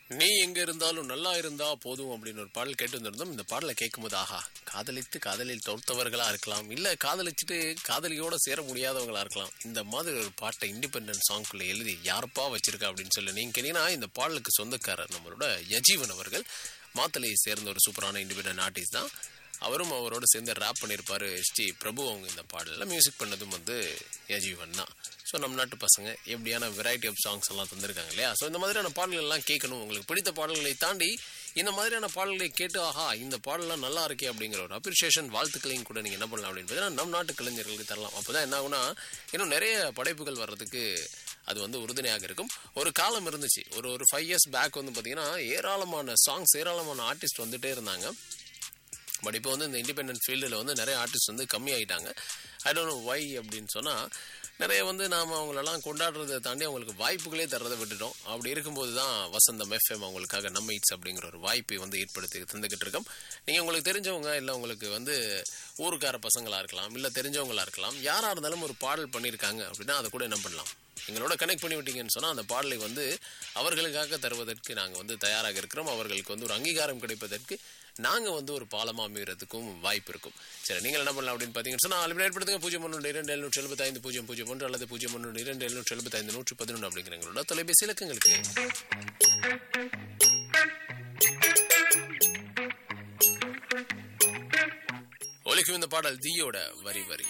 நீ எங்க இருந்தாலும் நல்லா இருந்தா போதும் அப்படின்னு ஒரு பாடல் கேட்டு வந்திருந்தோம் இந்த பாடலை கேட்கும்போது ஆஹா காதலித்து காதலில் தோர்த்தவர்களா இருக்கலாம் இல்ல காதலிச்சுட்டு காதலியோட சேர முடியாதவங்களா இருக்கலாம் இந்த மாதிரி ஒரு பாட்டை இண்டிபெண்டன்ட் சாங்க்குள்ள எழுதி யாருப்பா வச்சிருக்கா அப்படின்னு சொல்லி நீங்க கேட்டீங்கன்னா இந்த பாடலுக்கு சொந்தக்காரர் நம்மளோட யஜீவன் அவர்கள் மாத்தலையை சேர்ந்த ஒரு சூப்பரான இண்டிபெண்டன்ட் ஆர்டிஸ்ட் தான் அவரும் அவரோட சேர்ந்து ரேப் பண்ணியிருப்பாரு எஸ்டி பிரபு அவங்க இந்த பாடலில் மியூசிக் பண்ணதும் வந்து யஜீவன் தான் ஸோ நம்ம நாட்டு பசங்க எப்படியான வெரைட்டி ஆஃப் சாங்ஸ் எல்லாம் தந்திருக்காங்க இல்லையா ஸோ இந்த மாதிரியான பாடல்கள் எல்லாம் கேட்கணும் உங்களுக்கு பிடித்த பாடல்களை தாண்டி இந்த மாதிரியான பாடல்களை கேட்டு ஆஹா இந்த பாடலாம் நல்லா இருக்கே அப்படிங்கிற ஒரு அப்ரிசியேஷன் வாழ்த்துக்களையும் கூட நீங்கள் என்ன பண்ணலாம் அப்படின்னு பார்த்தீங்கன்னா நம் நாட்டு கலைஞர்களுக்கு தரலாம் அப்போ தான் என்ன ஆகுனா இன்னும் நிறைய படைப்புகள் வர்றதுக்கு அது வந்து உறுதுணையாக இருக்கும் ஒரு காலம் இருந்துச்சு ஒரு ஒரு ஃபைவ் இயர்ஸ் பேக் வந்து பார்த்தீங்கன்னா ஏராளமான சாங்ஸ் ஏராளமான ஆர்டிஸ்ட் வந்துட்டே இருந்தாங்க பட் இப்போ வந்து இந்த இண்டிபெண்டன்ட் ஃபீல்டில் வந்து நிறைய ஆர்டிஸ்ட் வந்து கம்மியாயிட்டாங்க ஐ டோன்ட் நோ வை அப்படின்னு சொன்னால் நிறைய வந்து நாம் அவங்களெல்லாம் கொண்டாடுறதை தாண்டி அவங்களுக்கு வாய்ப்புகளே தரதை விட்டுட்டோம் அப்படி இருக்கும்போது தான் வசந்தம் எஃப்எம் அவங்களுக்காக நம்ம இட்ஸ் அப்படிங்கிற ஒரு வாய்ப்பை வந்து ஏற்படுத்தி தந்துக்கிட்டு இருக்கோம் நீங்கள் உங்களுக்கு தெரிஞ்சவங்க இல்லை உங்களுக்கு வந்து ஊருக்கார பசங்களாக இருக்கலாம் இல்லை தெரிஞ்சவங்களா இருக்கலாம் யாராக இருந்தாலும் ஒரு பாடல் பண்ணியிருக்காங்க அப்படின்னா அதை கூட என்ன பண்ணலாம் எங்களோட கனெக்ட் பண்ணி விட்டீங்கன்னு சொன்னால் அந்த பாடலை வந்து அவர்களுக்காக தருவதற்கு நாங்கள் வந்து தயாராக இருக்கிறோம் அவர்களுக்கு வந்து ஒரு அங்கீகாரம் கிடைப்பதற்கு நாங்கள் வந்து ஒரு பாலமாக அமைகிறதுக்கும் வாய்ப்பு இருக்கும் சரி நீங்கள் என்ன பண்ணலாம் அப்படின்னு பார்த்தீங்கன்னு சொன்னால் ஆல்ரெடி ஏற்படுத்துங்க பூஜ்ஜியம் ஒன்று இரண்டு எழுநூற்றி எழுபத்தைந்து பூஜ்ஜியம் பூஜ்ஜியம் ஒன்று அல்லது பூஜ்ஜியம் ஒன்று இரண்டு எழுநூற்றி எழுபத்தைந்து நூற்றி பதினொன்று அப்படிங்கிற எங்களோட தொலைபேசி இலக்கங்களுக்கு ஒலிக்கும் இந்த பாடல் தீயோட வரி வரி